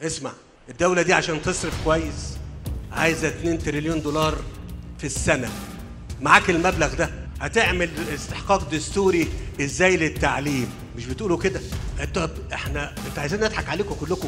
اسمع الدولة دي عشان تصرف كويس عايزة 2 تريليون دولار في السنة معاك المبلغ ده هتعمل استحقاق دستوري ازاي للتعليم مش بتقولوا كده طب احنا انت عايزين نضحك عليكم كلكم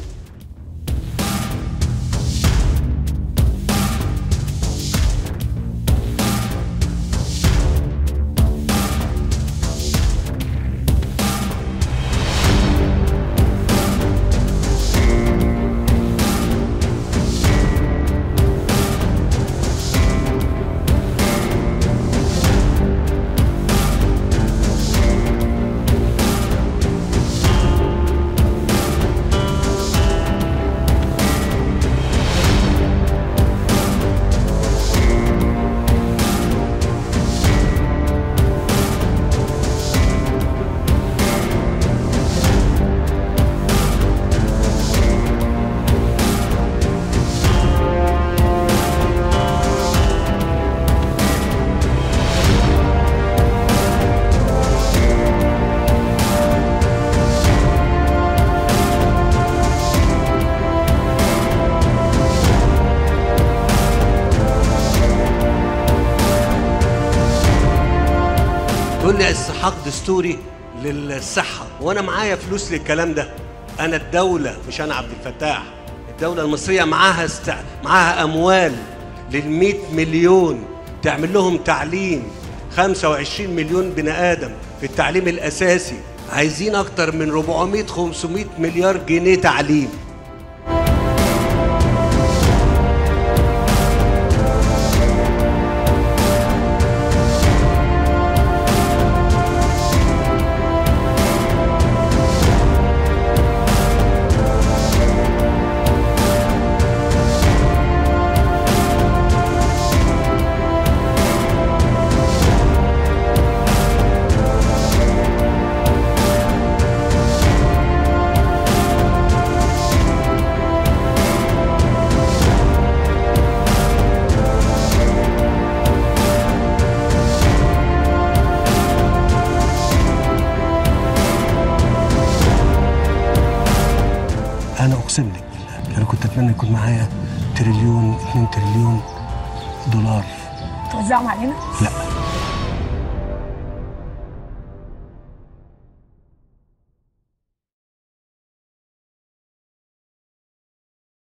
تقول لي استحقاق دستوري للصحة وأنا معايا فلوس للكلام ده أنا الدولة مش أنا عبد الفتاح الدولة المصرية معاها است... معاها أموال لل مليون تعمل لهم تعليم 25 مليون بني آدم في التعليم الأساسي عايزين أكتر من 400 500 مليار جنيه تعليم انا اقسم لك بالله انا كنت اتمنى يكون معايا تريليون 2 تريليون دولار توزعهم علينا لا